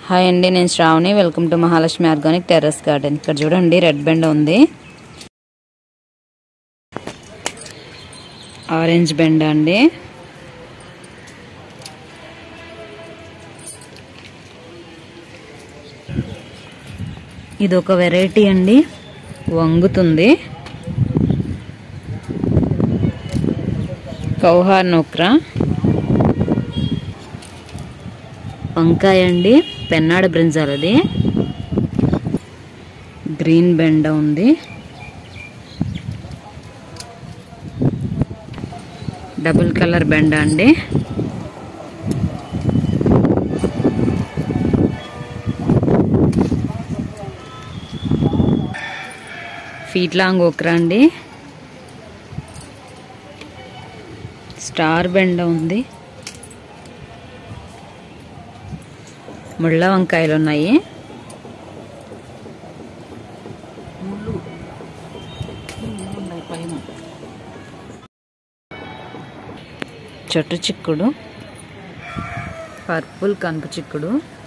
Hi అండి నేను Sravani welcome to Mahalakshmi organic terrace garden ఇక్కడ చూడండి రెడ్ బెండ ఉంది ఆరెంజ్ బెండ అండి ఇది ఒక వెరైటీ అండి వంగుతుంది కౌహార్ నోక్రా వంకాయ అండి పెన్నాడ బ్రింజాలది గ్రీన్ బెండ ఉంది డబుల్ కలర్ బెండ అండి ఫీట్ లాంగ్ ఓక్రా అండి స్టార్ బెండ ఉంది ముళ్ళ వంకాయలు ఉన్నాయి చెట్టు చిక్కుడు పర్పుల్ కనుక చిక్కుడు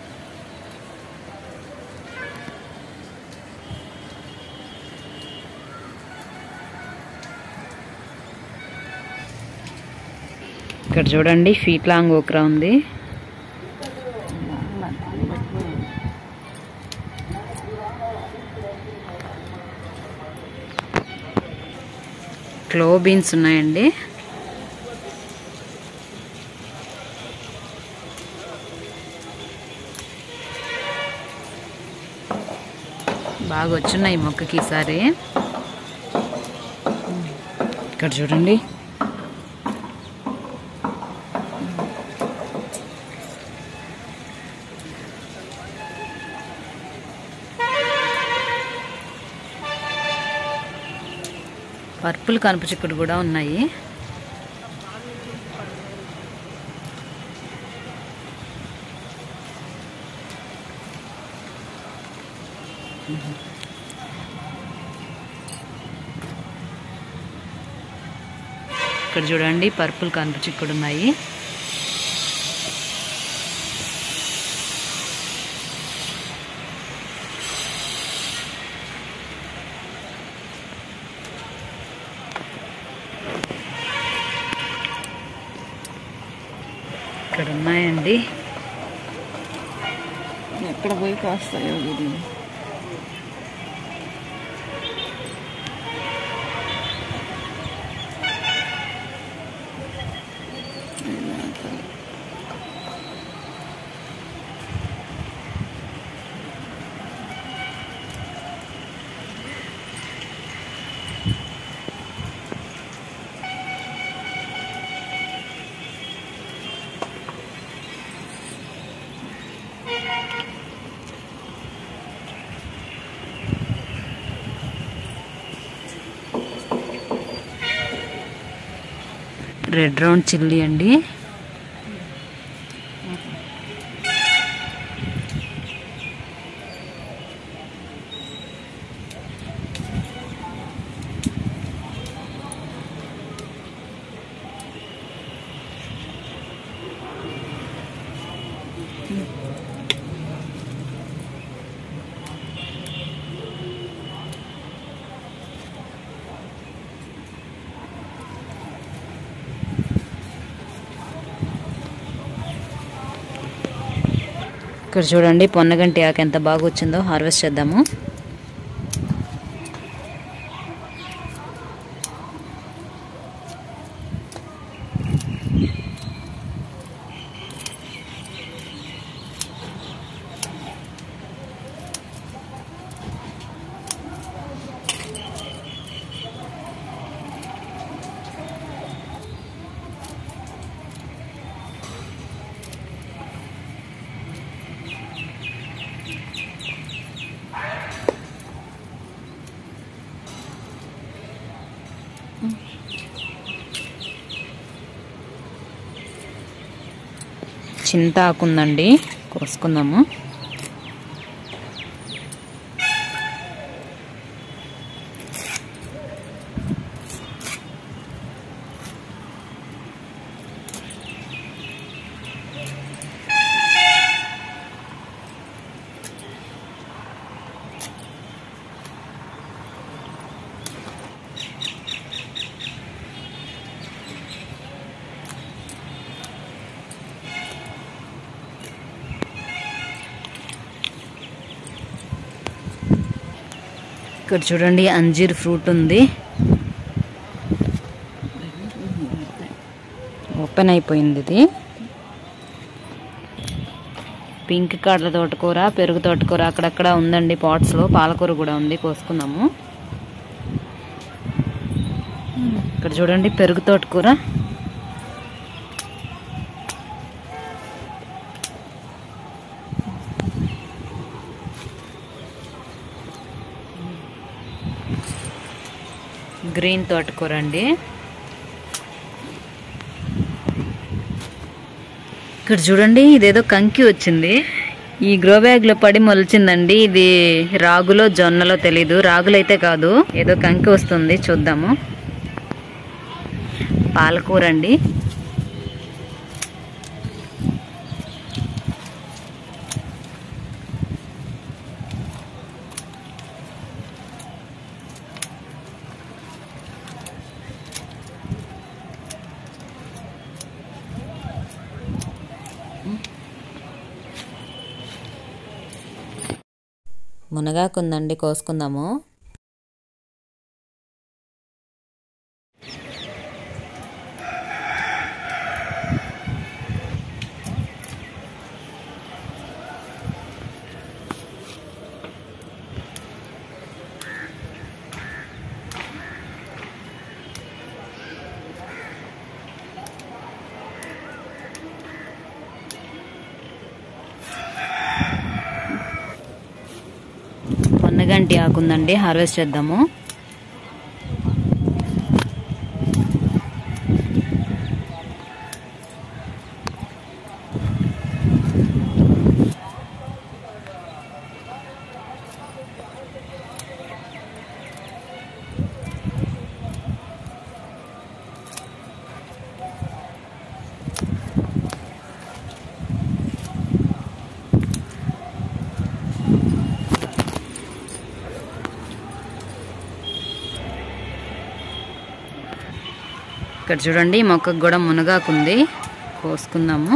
ఇక్కడ చూడండి ఫీట్ లాంగ్ ఓక్రా ఉంది క్లో బీన్స్ ఉన్నాయండి బాగా వచ్చున్నాయి మొక్కకి ఈసారి ఇక్కడ చూడండి పర్పుల్ కనుపు చిక్కుడు కూడా ఉన్నాయి ఇక్కడ చూడండి పర్పుల్ కనుపు చిక్కుడు ఉన్నాయి ఇక్కడ ఉన్నాయండి ఎక్కడ పోయి కాస్తాయో ఇది రెడ్ రౌండ్ చిల్లీ అండి ఇక్కడ చూడండి పొన్నగంటి ఆకు ఎంత బాగా వచ్చిందో హార్వెస్ట్ చేద్దాము చింత ఆకు ఉందండి కోసుకుందాము ఇక్కడ చూడండి అంజీర్ ఫ్రూట్ ఉంది ఓపెన్ అయిపోయింది ఇది పింక్ కాడల తోటకూర పెరుగు తోటకూర అక్కడక్కడ ఉందండి పాట్స్లో పాలకూర కూడా ఉంది కోసుకుందాము ఇక్కడ చూడండి పెరుగు తోటకూర గ్రీన్ తోటకూర అండి ఇక్కడ చూడండి ఇదేదో కంకి వచ్చింది ఈ గ్రో బ్యాగ్ లో పడి మొలిచిందండి ఇది రాగులో జొన్నలో తెలీదు రాగులు అయితే కాదు ఏదో కంకి వస్తుంది చూద్దాము పాలకూర అండి మునగాకుందండి కోసుకుందాము పొన్నగంటి ఆకుందండి హార్వెస్ట్ చేద్దాము ఇక్కడ చూడండి ఈ మొక్కకు కూడా మునగాకుంది కోసుకుందాము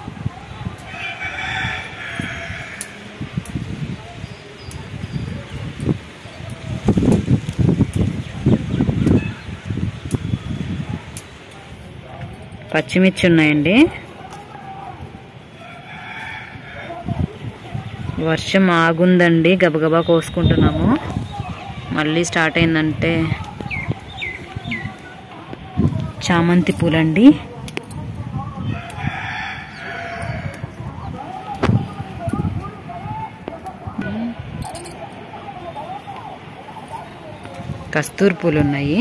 పచ్చిమిర్చి ఉన్నాయండి వర్షం ఆగుందండి గబగబా కోసుకుంటున్నాము మళ్ళీ స్టార్ట్ అయిందంటే చామంతి పూలండి కస్తూరి పూలు ఉన్నాయి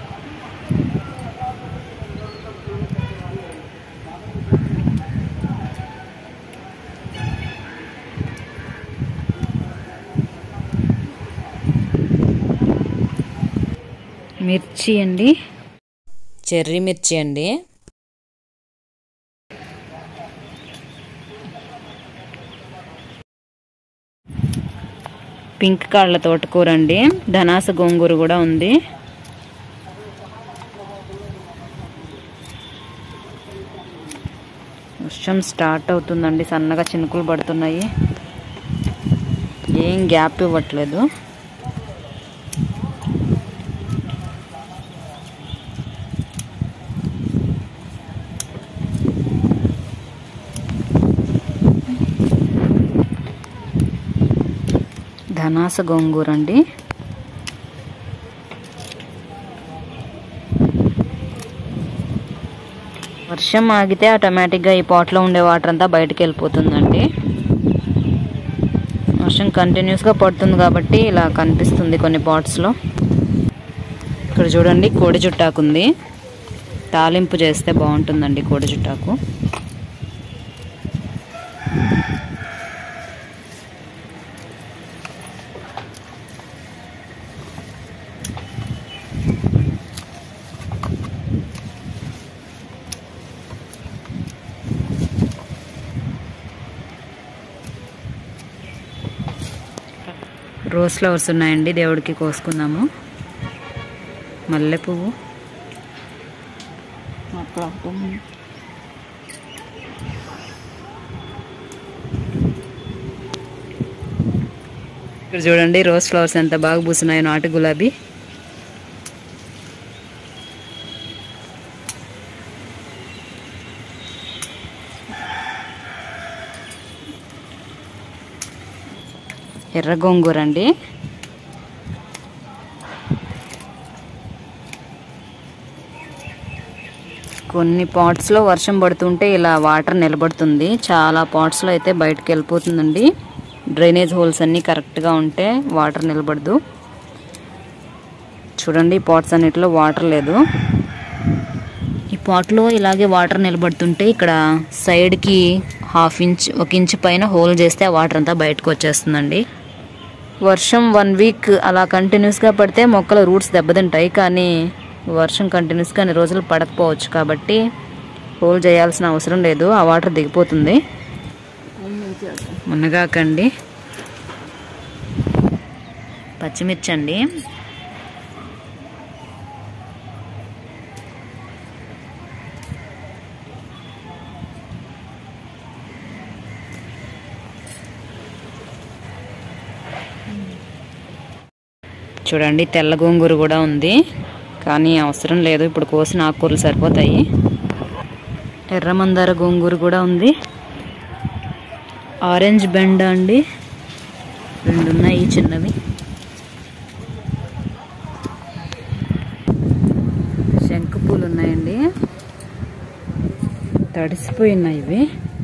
మిర్చి అండి చెర్రీ మిర్చి అండి పింక్ కాళ్ళ తోటకూర అండి ధనాస గోంగూర కూడా ఉంది వర్షం స్టార్ట్ అవుతుందండి సన్నగా చినుకులు పడుతున్నాయి ఏం గ్యాప్ ఇవ్వట్లేదు ధనాస గోంగూర అండి వర్షం ఆగితే ఆటోమేటిక్గా ఈ పాట్లో ఉండే వాటర్ అంతా బయటకు వెళ్ళిపోతుందండి వర్షం కంటిన్యూస్గా పడుతుంది కాబట్టి ఇలా కనిపిస్తుంది కొన్ని పాట్స్లో ఇక్కడ చూడండి కోడి చుట్టాకు ఉంది తాలింపు చేస్తే బాగుంటుందండి కోడి చుట్టాకు రోజ్ ఫ్లవర్స్ ఉన్నాయండి దేవుడికి కోసుకుందాము మల్లె పువ్వు అక్కడ ఒకటి ఉంది. ఇక్కడ చూడండి రోజ్ ఫ్లవర్స్ ఎంత బాగా పూస్తున్నాయో నాటు గులాబీ ఎర్ర గోంగూర అండి కొన్ని పాట్స్లో వర్షం పడుతుంటే ఇలా వాటర్ నిలబడుతుంది చాలా పాట్స్లో అయితే బయటకు వెళ్ళిపోతుందండి డ్రైనేజ్ హోల్స్ అన్నీ కరెక్ట్గా ఉంటే వాటర్ నిలబడదు చూడండి పాట్స్ అన్నిటిలో వాటర్ లేదు ఈ పాట్లో ఇలాగే వాటర్ నిలబడుతుంటే ఇక్కడ సైడ్కి హాఫ్ ఇంచ్ ఒక ఇంచ్ పైన హోల్ చేస్తే ఆ వాటర్ అంతా బయటకు వచ్చేస్తుందండి వర్షం వన్ వీక్ అలా కంటిన్యూస్గా పడితే మొక్కల రూట్స్ దెబ్బతింటాయి కానీ వర్షం కంటిన్యూస్గా అన్ని రోజులు పడకపోవచ్చు కాబట్టి హోల్ చేయాల్సిన అవసరం లేదు ఆ వాటర్ దిగిపోతుంది మునగాకండి పచ్చిమిర్చి అండి చూడండి తెల్ల గోంగూర కూడా ఉంది కానీ అవసరం లేదు ఇప్పుడు కోసిన ఆకుకూరలు సరిపోతాయి ఎర్ర మందార గోంగూర కూడా ఉంది ఆరెంజ్ బెండ అండి రెండు ఉన్నాయి చిన్నవి శంకు పూలు ఉన్నాయండి తడిసిపోయి ఉన్నాయి ఇవి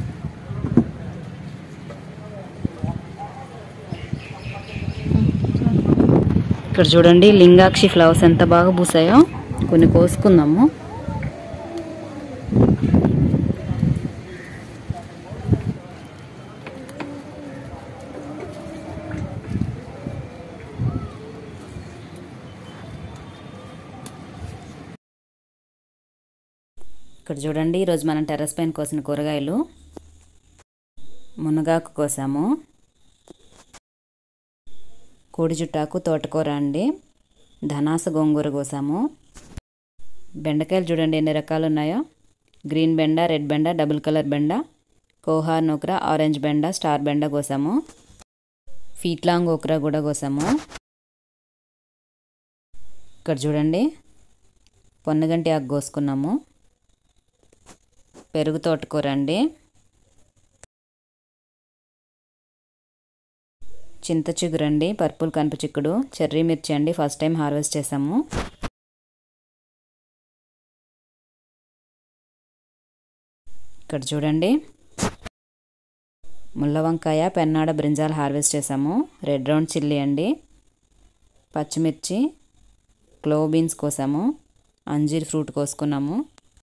ఇక్కడ చూడండి లింగాక్షి ఫ్లవర్స్ ఎంత బాగా పూసాయో కొన్ని కోసుకుందాము ఇక్కడ చూడండి ఈరోజు మనం టెర్రస్ పైన కోసిన కూరగాయలు మునగాకు కోసాము కోడి చుట్టాకు తోటకూర అండి ధనాస గోంగూర కోసాము బెండకాయలు చూడండి ఎన్ని రకాలు ఉన్నాయో గ్రీన్ బెండ రెడ్ బెండ డబుల్ కలర్ బెండ కోహార్ నోకర ఆరెంజ్ బెండ స్టార్ బెండ కోసాము ఫీట్లాంగ్ ఓకరా కూడా కోసాము ఇక్కడ చూడండి పొన్నగంటి ఆకు కోసుకున్నాము పెరుగు తోటకూర అండి చింత చిగురు అండి పర్పుల్ కనుప చిక్కుడు చెర్రీ మిర్చి అండి ఫస్ట్ టైం హార్వెస్ట్ చేసాము ఇక్కడ చూడండి ముళ్ళ వంకాయ పెన్నాడ బ్రింజాల్ హార్వెస్ట్ చేసాము రెడ్ రౌండ్ చిల్లీ అండి పచ్చిమిర్చి క్లో బీన్స్ కోసాము అంజీర్ ఫ్రూట్ కోసుకున్నాము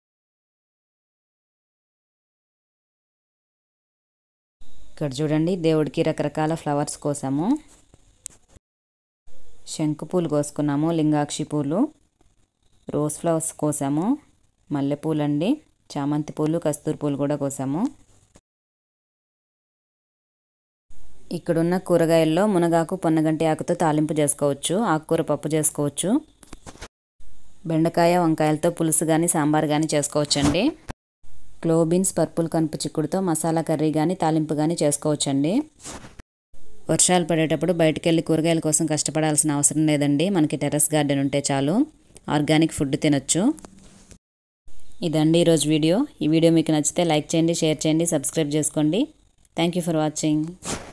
ఇక్కడ చూడండి దేవుడికి రకరకాల ఫ్లవర్స్ కోసాము శంకు పూలు కోసుకున్నాము లింగాక్షి పూలు రోజ్ ఫ్లవర్స్ కోసాము మల్లెపూలు అండి చామంతి పూలు కస్తూరి పూలు కూడా కోసాము ఇక్కడున్న కూరగాయల్లో మునగాకు పొన్నగంటి ఆకుతో తాలింపు చేసుకోవచ్చు ఆకుకూర పప్పు చేసుకోవచ్చు బెండకాయ వంకాయలతో పులుసు కానీ సాంబార్ కానీ చేసుకోవచ్చండి క్లోబీన్స్ పర్పుల్ కనుపు చిక్కుడుతో మసాలా కర్రీ కానీ తాలింపు కానీ చేసుకోవచ్చండి వర్షాలు పడేటప్పుడు బయటకు వెళ్ళి కూరగాయల కోసం కష్టపడాల్సిన అవసరం లేదండి మనకి టెర్రస్ గార్డెన్ ఉంటే చాలు ఆర్గానిక్ ఫుడ్ తినొచ్చు ఇదండి ఈరోజు వీడియో ఈ వీడియో మీకు నచ్చితే లైక్ చేయండి షేర్ చేయండి సబ్స్క్రైబ్ చేసుకోండి థ్యాంక్ యూ ఫర్ వాచింగ్